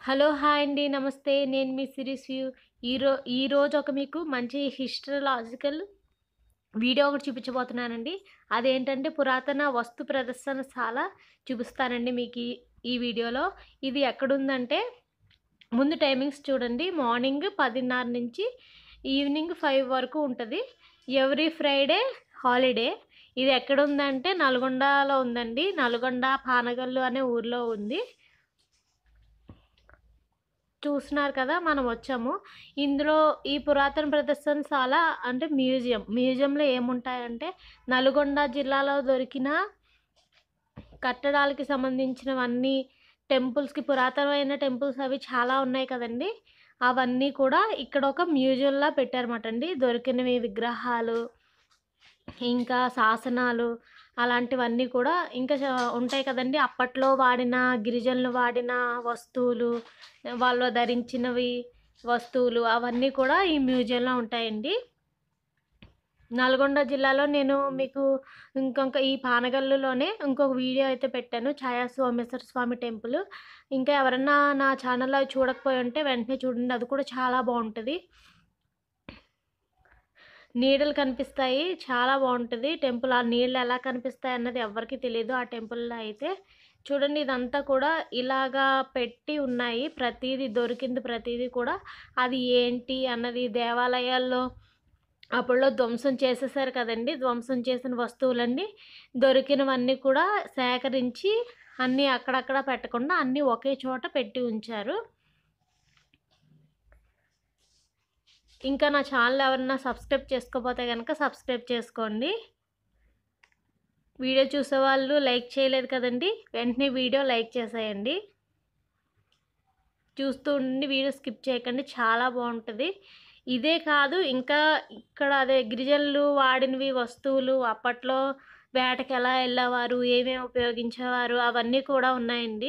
Hello hi అండి నమస్తే నేను మీ సిరీస్ వ్యూ ఈరో ఈరోజు ఒక మీకు మంచి హిస్టలాజికల్ వీడియో ఒకటి చూపించబోతున్నానండి అదేంటంటే పురాతన వస్తు ప్రదర్శనశాల చూపిస్తానండి మీకు ఈ ఈ వీడియోలో ఇది ఎక్కడుందంటే ముందు టైమింగ్స్ చూడండి మార్నింగ్ పదిన్నర నుంచి ఈవినింగ్ ఫైవ్ వరకు ఉంటుంది ఎవ్రీ ఫ్రైడే హాలిడే ఇది ఎక్కడ ఉందంటే నల్గొండలో ఉందండి నల్గొండ పానగల్లు అనే ఊర్లో ఉంది చూస్తున్నారు కదా మనం వచ్చాము ఇందులో ఈ పురాతన ప్రదర్శనశాల అంటే మ్యూజియం మ్యూజియంలో ఏముంటాయంటే నల్గొండ జిల్లాలో దొరికిన కట్టడాలకి సంబంధించినవన్నీ టెంపుల్స్కి పురాతనమైన టెంపుల్స్ అవి చాలా ఉన్నాయి కదండి అవన్నీ కూడా ఇక్కడ ఒక మ్యూజియంలా పెట్టారన్నమాట అండి దొరికినవి విగ్రహాలు ఇంకా శాసనాలు అలాంటివన్నీ కూడా ఇంకా చా- ఉంటాయి కదండి అప్పట్లో వాడిన గిరిజనులు వాడిన వస్తువులు వాళ్ళు ధరించినవి వస్తువులు అవన్నీ కూడా ఈ మ్యూజియంలో ఉంటాయండి నల్గొండ జిల్లాలో నేను మీకు ఇంకొక ఈ పానగల్లులోనే ఇంకొక వీడియో అయితే పెట్టాను ఛాయా సోమేశ్వర స్వామి టెంపుల్ ఇంకా ఎవరన్నా నా ఛానల్లో చూడకపోయి ఉంటే వెంటనే చూడండి అది కూడా చాలా బాగుంటుంది నీడలు కనిపిస్తాయి చాలా బాగుంటుంది టెంపుల్ ఆ నీళ్ళు ఎలా కనిపిస్తాయి అన్నది ఎవరికి తెలియదు ఆ టెంపుల్లో అయితే చూడండి ఇదంతా కూడా ఇలాగా పెట్టి ఉన్నాయి ప్రతిదీ దొరికింది ప్రతిదీ కూడా అది ఏంటి అన్నది దేవాలయాల్లో అప్పుడులో ధ్వంసం చేసేసారు కదండి ధ్వంసం చేసిన వస్తువులన్నీ దొరికినవన్నీ కూడా సేకరించి అన్నీ అక్కడక్కడ పెట్టకుండా అన్నీ ఒకే చోట పెట్టి ఉంచారు ఇంకా నా ఛానల్ ఎవరన్నా సబ్స్క్రైబ్ చేసుకోకపోతే కనుక సబ్స్క్రైబ్ చేసుకోండి వీడియో చూసే వాళ్ళు లైక్ చేయలేదు కదండి వెంటనే వీడియో లైక్ చేసేయండి చూస్తూ ఉండి వీడియో స్కిప్ చేయకండి చాలా బాగుంటుంది ఇదే కాదు ఇంకా ఇక్కడ అదే గిరిజనులు వాడినవి వస్తువులు అప్పట్లో వేటకి ఎలా వెళ్ళేవారు ఏమేమి ఉపయోగించేవారు అవన్నీ కూడా ఉన్నాయండి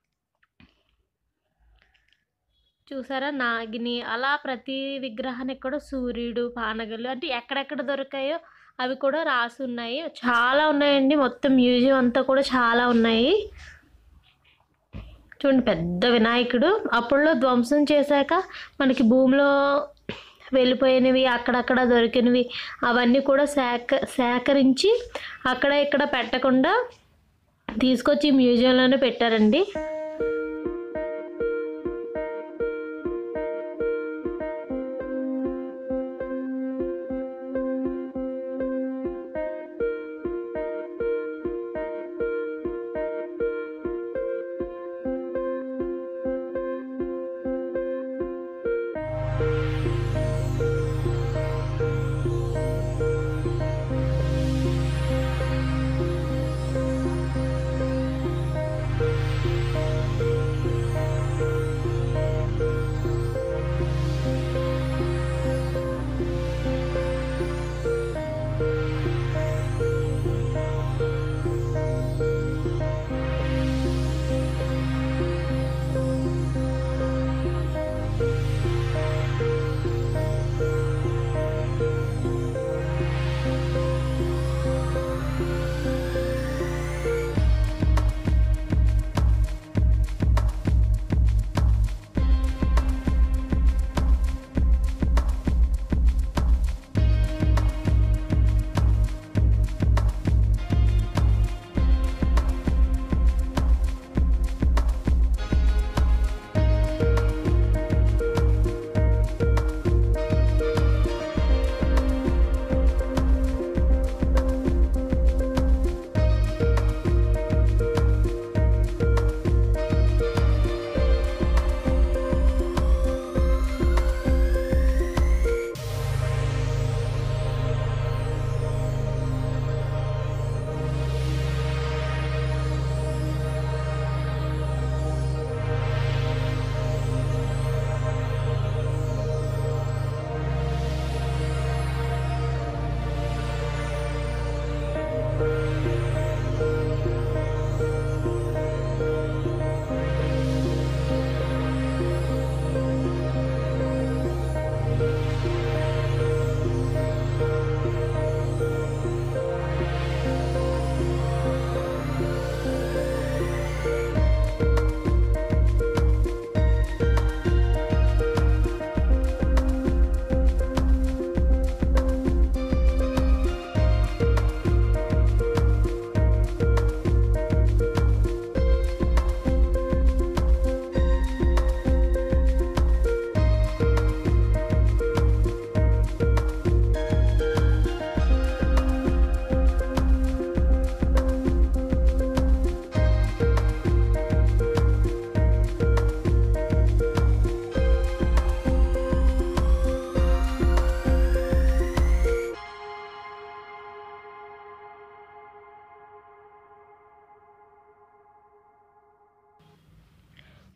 చూసారా నాగిని అలా ప్రతి విగ్రహానికి కూడా సూర్యుడు పానగలు అంటే ఎక్కడెక్కడ దొరికాయో అవి కూడా రాసి ఉన్నాయి చాలా ఉన్నాయండి మొత్తం మ్యూజియం అంతా కూడా చాలా ఉన్నాయి చూడండి పెద్ద వినాయకుడు అప్పుడులో ధ్వంసం చేశాక మనకి భూమిలో వెళ్ళిపోయినవి అక్కడక్కడ దొరికినవి అవన్నీ కూడా సేక సేకరించి అక్కడ ఇక్కడ పెట్టకుండా తీసుకొచ్చి మ్యూజియంలోనే పెట్టారండి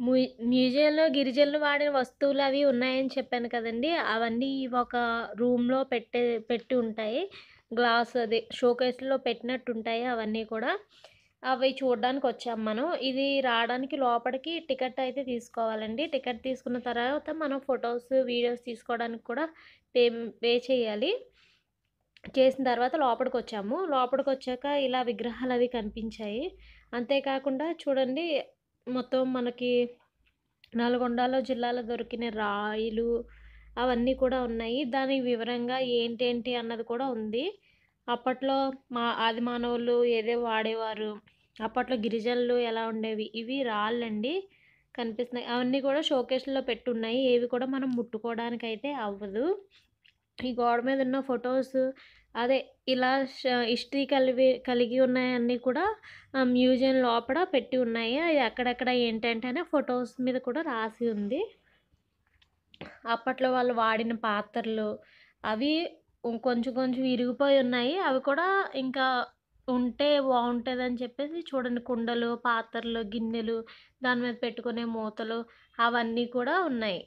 మ్యూ మ్యూజియంలో గిరిజనులు వాడిన వస్తువులు అవి ఉన్నాయని చెప్పాను కదండీ! అవన్నీ ఒక రూమ్‌లో పెట్టే పెట్టి ఉంటాయి. గ్లాస్ అదే షోకేస్‌లో పెట్టినట్టు ఉంటాయి అవన్నీ కూడా. అవి చూడడానికి వచ్చాం మనం. ఇది రావడానికి లోపలికి టికెట్ అయితే తీసుకోవాలండి. టికెట్ తీసుకున్న తర్వాత మనం ఫోటోస్, వీడియోస్ తీసుకోవడానికి కూడా పే పే చేయాలి. చేసిన తర్వాత లోపలికొచ్చాము. లోపలికొచ్చాక ఇలా విగ్రహాలు అవి కనిపించాయి. అంతేకాకుండా చూడండి మొత్తం మనకి నల్గొండలో జిల్లాలో దొరికిన రాయిలు అవన్నీ కూడా ఉన్నాయి. దాని వివరంగా ఏంటేంటి అన్నది కూడా ఉంది. అప్పట్లో మా ఆది మానవులు ఏదేవి వాడేవారు, అప్పట్లో గిరిజనులు ఎలా ఉండేవి, ఇవి రాళ్ళండి కనిపిస్తున్నాయి. అవన్నీ కూడా షోకేస్‌లో పెట్టున్నాయి. ఏవి కూడా మనం ముట్టుకోవడానికైతే అవ్వదు. ఈ గోడ మీద ఉన్న ఫోటోస్ అదే ఇలా ష హిస్టరీ కలివి కలిగి ఉన్నాయన్నీ కూడా ఆహ్, మ్యూజియం లోపల పెట్టి ఉన్నాయి. అయి ఎక్కడెక్కడ ఏంటేంటి అని ఫోటోస్ మీద కూడా రాసి ఉంది. అప్పట్లో వాళ్ళు వాడిన పాత్రలు అవి కొంచెం కొంచెం ఇరిగిపోయి ఉన్నాయి. అవి కూడా ఇంకా ఉంటే బావుంటదని చెప్పేసి చూడండి కుండలు, పాత్రలు, గిన్నెలు, దాని మీద పెట్టుకునే మూతలు అవన్నీ కూడా ఉన్నాయి.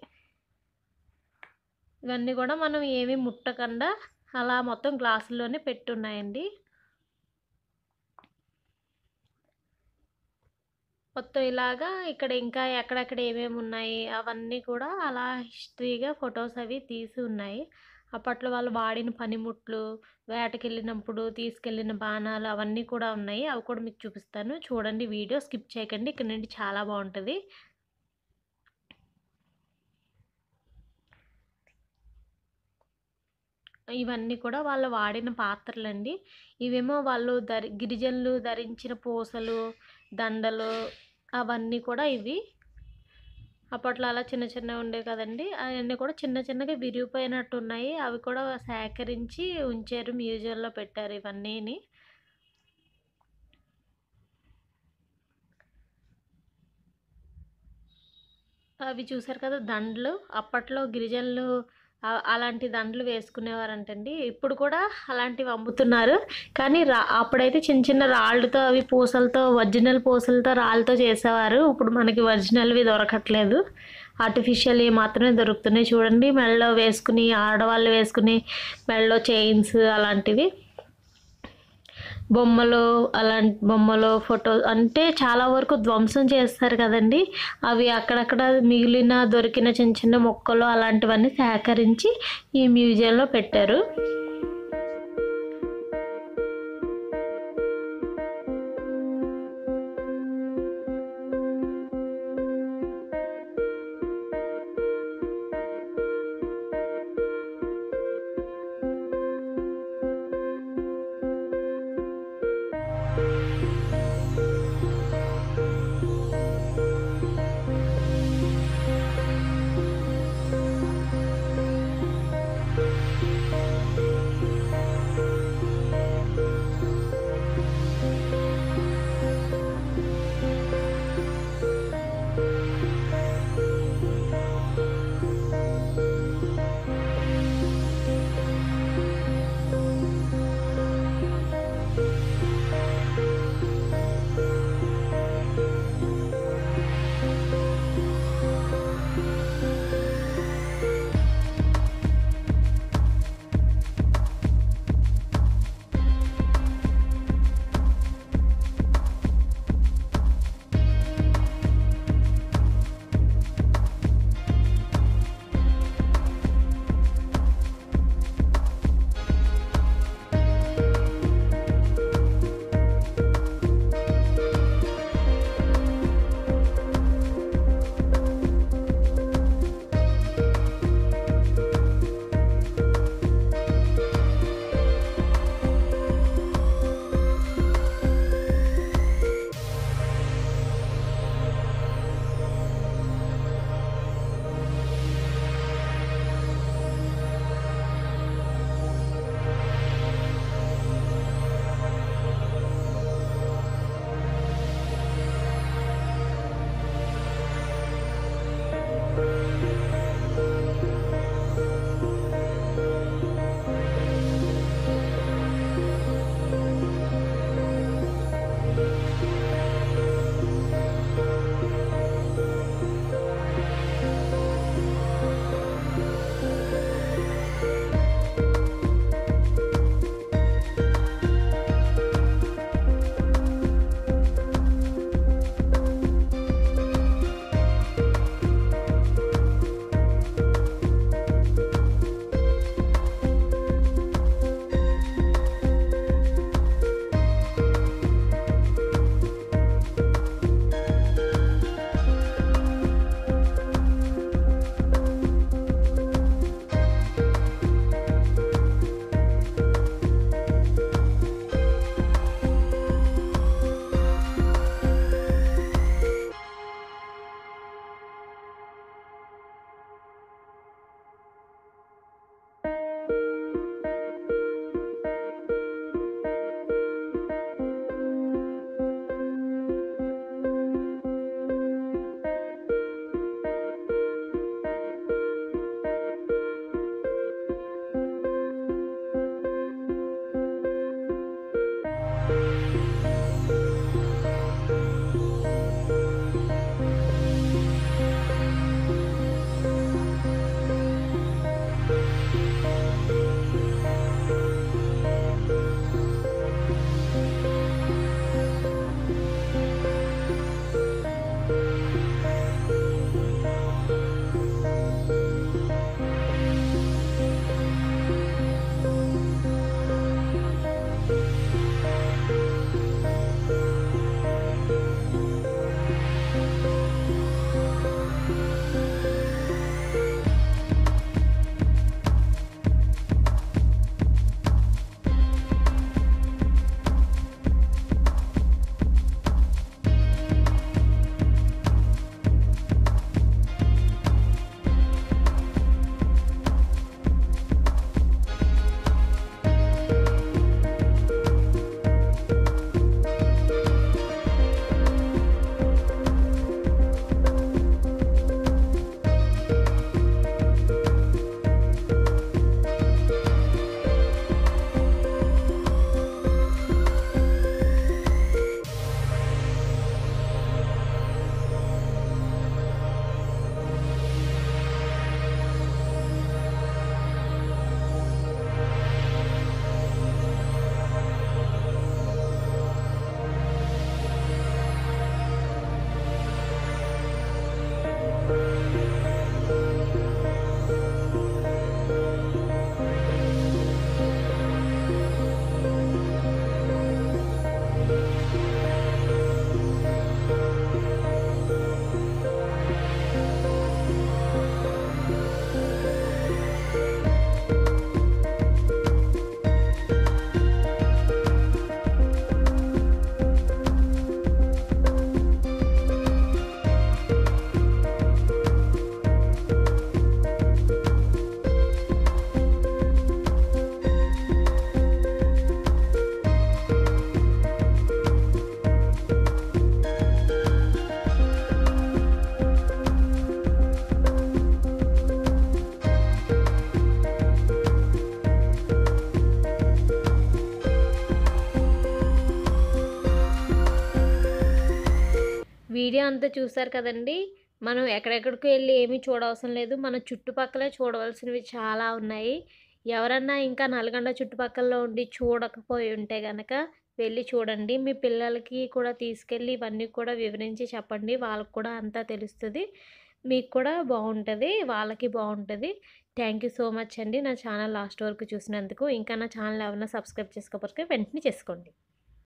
ఇవన్నీ కూడా మనం ఏమి ముట్టకుండా అలా మొత్తం గ్లాసుల్లోనే పెట్టున్నాయండి. మొత్తం ఇలాగా ఇక్కడ ఇంకా ఎక్కడెక్కడ ఏమేమి ఉన్నాయి అవన్నీ కూడా అలా హిస్టరీగా ఫోటోస్ అవి తీసి ఉన్నాయి. అప్పట్లో వాళ్ళు వాడిన పనిముట్లు, వేటకెళ్ళినప్పుడు తీసుకెళ్ళిన బాణాలు అవన్నీ కూడా ఉన్నాయి. అవి కూడా మీకు చూపిస్తాను. చూడండి వీడియో స్కిప్ చేయకండి. ఇక్కడ నుండి చాలా బావుంటది. ఇవన్నీ కూడా వాళ్ళు వాడిన పాత్రలండి. ఇవేమో వాళ్ళు ధరి గిరిజనులు ధరించిన పూసలు, దండలు అవన్నీ కూడా ఇవి. అప్పట్లో అలా చిన్న చిన్నవి ఉండేవి కదండీ! అయన్నీ కూడా చిన్న చిన్నగా విరిగిపోయినట్టున్నాయి. అవి కూడా సేకరించి ఉంచారు. మ్యూజియంలో పెట్టారు ఇవన్నీని. అవి చూసారు కదా! దండలు. అప్పట్లో గిరిజనులు ఆహ్, అలాంటి దండలు వేసుకునేవారంటండి. ఇప్పుడు కూడా అలాంటివి అమ్ముతున్నారు. కానీ రా అప్పుడైతే చిన్న చిన్న రాళ్ళతో అవి పూసలతో ఒరిజినల్ పూసలతో రాళ్ళతో చేసేవారు. ఇప్పుడు మనకి ఒరిజినల్‌వి దొరకట్లేదు. ఆర్టిఫిషియల్‌వి మాత్రమే దొరుకుతున్నాయి. చూడండి మెడలో వేసుకుని ఆడవాళ్ళు వేసుకునే మెడలో చైన్స్ అలాంటివి. బొమ్మలు అలాంటి బొమ్మలు, ఫోటో అంటే చాలా వరకు ధ్వంసం చేస్తారు కదండీ! అవి అక్కడక్కడ మిగిలిన దొరికిన చిన్న చిన్న ముక్కలు అలాంటివన్నీ సేకరించి ఈ మ్యూజియంలో పెట్టారు. వీడియో అంతా చూసారు కదండి మనం ఎక్కడెక్కడికి వెళ్ళి ఏమీ చూడవసరం లేదు మన చుట్టుపక్కలే చూడవలసినవి చాలా ఉన్నాయి ఎవరన్నా ఇంకా నల్గొండ చుట్టుపక్కల ఉండి చూడకపోయి ఉంటే కనుక వెళ్ళి చూడండి మీ పిల్లలకి కూడా తీసుకెళ్ళి ఇవన్నీ కూడా వివరించి చెప్పండి వాళ్ళకి కూడా అంతా తెలుస్తుంది మీకు కూడా బాగుంటుంది వాళ్ళకి బాగుంటుంది థ్యాంక్ యూ సో మచ్ అండి నా ఛానల్ లాస్ట్ వరకు చూసినందుకు ఇంకా నా ఛానల్ ఎవరైనా సబ్స్క్రైబ్ చేసుకోకపోతే వెంటనే చేసుకోండి